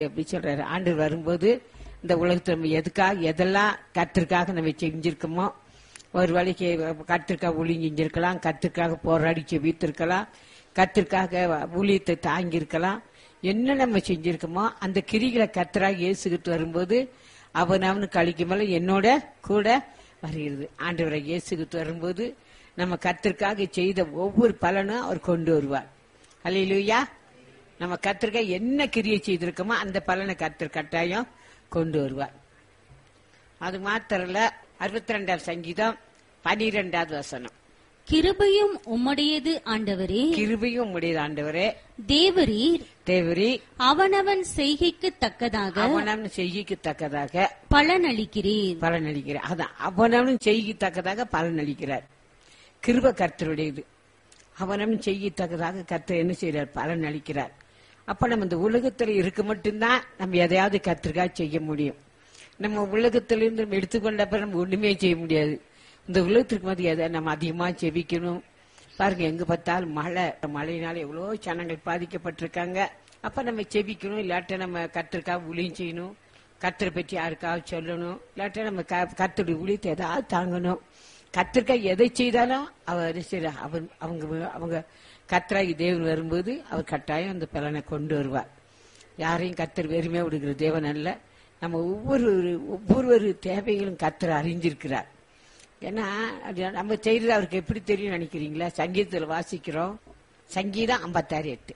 எப்படி சொல்றாரு ஆண்டு வரும்போது இந்த உலகத்துல நம்ம எதுக்காக எதெல்லாம் கத்திற்காக நம்ம செஞ்சிருக்கோமோ ஒரு வேலைக்கு கத்திற்காக ஊழி செஞ்சிருக்கலாம் கத்திற்காக போராடி செவித்திருக்கலாம் கத்திற்காக ஊழியத்தை தாங்கியிருக்கலாம் என்ன நம்ம செஞ்சிருக்கோமோ அந்த கிரிகளை கத்தராக இயேசுகிட்டு வரும்போது அவன் அவனுக்கு அழிக்கும் போல என்னோட கூட வருகிறது ஆண்டவரை இயேசுகிட்டு வரும்போது நம்ம கத்திற்காக செய்த ஒவ்வொரு பலனும் அவர் கொண்டு வருவார் அல்லையா நம்ம கத்திரிக்காய் என்ன கிரியை செய்திருக்கோமோ அந்த பலனை கத்தர் கட்டாயம் கொண்டு வருவார் அது மாத்திரல அறுபத்தி ரெண்டாவது சங்கீதம் பனிரெண்டாவது வசனம் கிருபையும் உம்முடையது ஆண்டவரே கிருபையும் உடையது ஆண்டவரே தேவரீர் தேவரி அவனவன் செய்கைக்கு தக்கதாக அவனவன் செய்கிக்கு தக்கதாக பலனளிக்கிறீர் பலன் அளிக்கிறார் அதான் அவனவன் செய்யத்தக்கதாக பலன் அளிக்கிறார் கிருப கர்த்தருடையது அவனவன் செய்யத்தக்கதாக கர்த்தர் என்ன செய்கிறார் பலன் அளிக்கிறார் அப்ப நம்ம இந்த உலகத்துல இருக்க மட்டும்தான் நம்ம எதையாவது கர்த்தருக்காக செய்ய முடியும் நம்ம உலகத்திலிருந்து நம்ம எடுத்துக்கொண்ட அப்புறம் நம்ம ஒண்ணுமே செய்ய முடியாது இந்த உலகத்திற்கு மதி எதை நம்ம அதிகமா செபிக்கணும் பாருங்க எங்க பார்த்தாலும் மழை மழையினால எவ்வளவோ ஜனங்கள் பாதிக்கப்பட்டிருக்காங்க அப்ப நம்ம செபிக்கணும் இல்லாட்ட நம்ம கத்திற்காக ஊழியம் செய்யணும் கத்தரை பற்றி யாருக்காவது சொல்லணும் இல்லாட்ட நம்ம கத்தருடைய ஊழியத்தை ஏதாவது தாங்கணும் கத்திற்காக எதை செய்தாலும் அவர் சரி அவன் அவங்க அவங்க கத்தராகி தேவன் வரும்போது அவர் கட்டாயம் அந்த பலனை கொண்டு வருவார் யாரையும் கத்தர் வெறுமையா விடுகிற தேவன் அல்ல நம்ம ஒவ்வொரு ஒவ்வொரு தேவைகளும் கத்தர் அறிஞ்சிருக்கிறார் ஏன்னா அது நம்ம செய்யறது அவருக்கு எப்படி தெரியும் நினைக்கிறீங்களா சங்கீதத்தில் வாசிக்கிறோம் சங்கீதம் ஐம்பத்தாறு எட்டு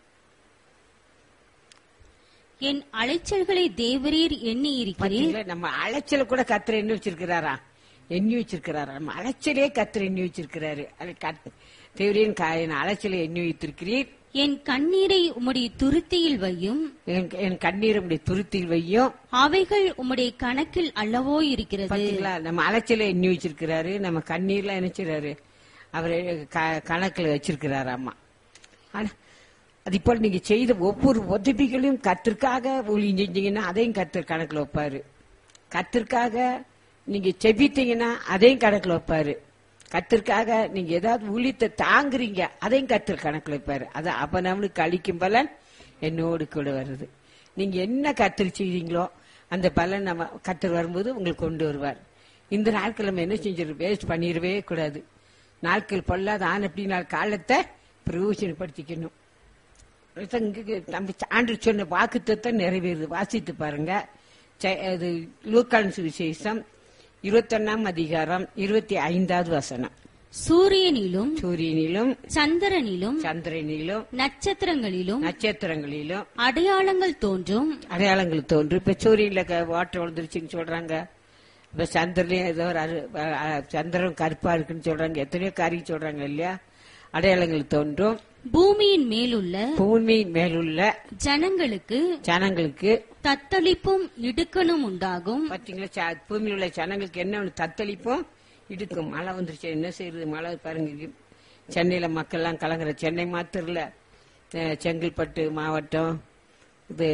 என் அலைச்சல்களை தேவரீர் எண்ணி இருக்கிறீர் பாத்தீங்களா நம்ம அலைச்சல கூட கத்திர எண்ணி வச்சிருக்கிறாரா எண்ணி வச்சிருக்கிறாரா நம்ம அலைச்சலே கத்திர எண்ணி வச்சிருக்கிறாரு அது கத்- தேவரின் காயின் அலைச்சலை எண்ணி வைத்திருக்கிறீர் என் கண்ணீரை உம்முடைய துருத்தியில் வையும் என் என் கண்ணீர் உடைய துருத்தில் வையும் அவைகள் உம்முடைய கணக்கில் அல்லவோ இருக்கிறது பாத்தீங்களா நம்ம அலைச்சலை எண்ணி வச்சிருக்கிறாரு நம்ம கண்ணீர்லாம் நினைச்சிறாரு அவரை க- கணக்குல வச்சிருக்கிறாரு அம்மா ஆனா அது இப்போ நீங்க செய்த ஒவ்வொரு உதவிகளையும் கத்திற்காக ஊழியம் செஞ்சீங்கன்னா அதையும் கத்தர் கணக்குல வைப்பாரு கத்திற்காக நீங்க செபித்தீங்கன்னா அதையும் கணக்குல வைப்பாரு கத்திற்காக நீங்க ஏதாவது ஊழியத்தை தாங்குறீங்க அதையும் கத்தர் கணக்குல வைப்பாரு அது அவனவனுக்கு அளிக்கும் பலன் என்னோடு கூட வருது நீங்க என்ன கத்தர் செய்றீங்களோ அந்த பலன் நம்ம கத்தர் வரும்போது உங்களுக்கு கொண்டு வருவார் இந்த நாட்கள் நம்ம என்ன செஞ்சிரு வேஸ்ட் பண்ணிடவே கூடாது நாட்கள் பொல்லாத ஆன அப்படி நாள் காலத்தை பிரயோஜனப்படுத்திக்கணும் இங்க நம்ம ஆண்டு சொன்ன வாக்குத்தத்தை நிறைவேறுது வாசித்து பாருங்க ச- அது லூக்கான் சுவிசேஷம் இருபத்தொன்னாம் அதிகாரம் இருபத்தி ஐந்தாவது வசனம் சூரியனிலும் சூரியனிலும் சந்திரனிலும் சந்திரனிலும் நட்சத்திரங்களிலும் நட்சத்திரங்களிலும் அடையாளங்கள் தோன்றும் அடையாளங்கள் தோன்றும் இப்ப சூரியன்ல க- வாட்டர் விழுந்துருச்சுன்னு சொல்றாங்க இப்ப சந்திரனையும் ஏதோ ஒரு அரு- அ- அ- சந்திரன் கருப்பா இருக்குன்னு சொல்றாங்க எத்தனையோ காரியம் சொல்றாங்க இல்லையா அடையாளங்கள் தோன்றும் பூமியின் மேலுள்ள பூமியின் மேலுள்ள ஜனங்களுக்கு ஜனங்களுக்கு தத்தளிப்பும் இடுக்கணும் உண்டாகும் பாத்தீங்களா ச- பூமியில் உள்ள ஜனங்களுக்கு என்ன ஒண்ணு தத்தளிப்பும் இடுக்கும் மழை வந்துருச்சு என்ன செய்யறது மழை பாருங்க இங்க சென்னையில மக்கள்லாம் கலங்குற சென்னை மாத்திரம் இல்ல அஹ் செங்கல்பட்டு மாவட்டம் இது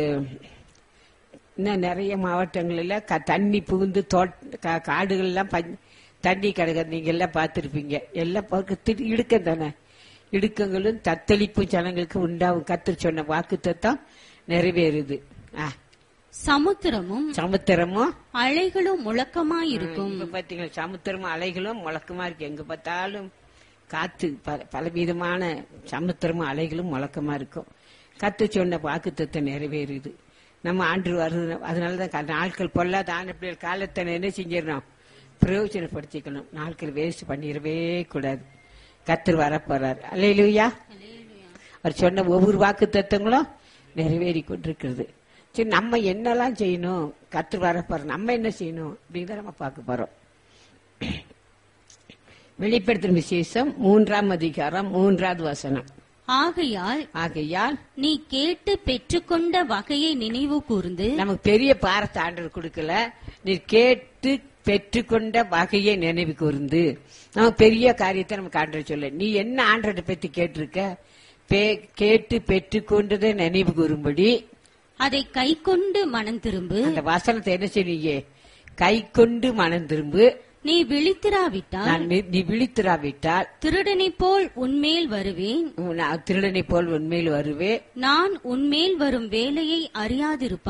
இன்னும் நிறைய மாவட்டங்கள்ல க- தண்ணி புகுந்து தோட் கா- காடுகள்லாம் பஞ்- தண்ணி கிடக்குது நீங்க எல்லாம் பார்த்திருப்பீங்க எல்லாம் பார்க்க திடு இடுக்கம் தானே இடுக்கங்களும் தத்தளிப்பும் ஜனங்களுக்கு உண்டாகும் கத்து சொன்ன வாக்கு தத்தம் நிறைவேறுது ஆ, சமுத்திரமும் சமுத்திரமும் அலைகளும் முழக்கமாயிருக்கும் இப்ப பாத்தீங்களா சமுத்திரமும் அலைகளும் முழக்கமா இருக்கு எங்க பார்த்தாலும் காத்து பல- பலவிதமான சமுத்திரமும் அலைகளும் முழக்கமா இருக்கும் கத்து சொன்ன வாக்குத்தத்தை நிறைவேறுது நம்ம ஆண்டு வருது அதனாலதான் க- நாட்கள் பொல்லாத ஆண்டு காலத்தை என்ன செஞ்சிடணும் பிரயோஜனப்படுத்திக்கணும் நாட்கள் வேஸ்ட் பண்ணிடவே கூடாது கத்தர் வரப்போறார் அல்லையிலுயா அவர் சொன்ன ஒவ்வொரு வாக்கு தத்துவங்களும் நிறைவேறி கொண்டிருக்கிறது சரி நம்ம என்னெல்லாம் செய்யணும் கத்து வரப்போற நம்ம என்ன செய்யணும் அப்படிங்கிறத நம்ம பார்க்க போறோம் வெளிப்படுத்தும் விசேஷம் மூன்றாம் அதிகாரம் மூன்றாவது வசனம் ஆகையால் ஆகையால் நீ கேட்டு பெற்றுக்கொண்ட வகையை நினைவு கூர்ந்து நமக்கு பெரிய பாரத்தை ஆண்டவர் கொடுக்கல நீ கேட்டு பெற்றுக்கொண்ட வகையை நினைவு கூர்ந்து நமக்கு பெரிய காரியத்தை நமக்கு ஆண்டவர் சொல்ல நீ என்ன ஆண்டரை பத்தி கேட்டிருக்க பே- கேட்டு பெற்றுக்கொண்டதை நினைவு கூறும்படி அதை கைக்கொண்டு மனம் திரும்பு அந்த வசனத்தை என்ன செய்வீங்க கை கொண்டு மனம் திரும்பு நீ விழித்திராவிட்டால் நான் நீ- நீ விழித்திராவிட்டால் திருடனைப் போல் உன்மேல் வருவேன் நான் திருடனை போல் உண்மையில் வருவே நான் உன்மேல் வரும் வேலையை அறியாதிருப்பாய்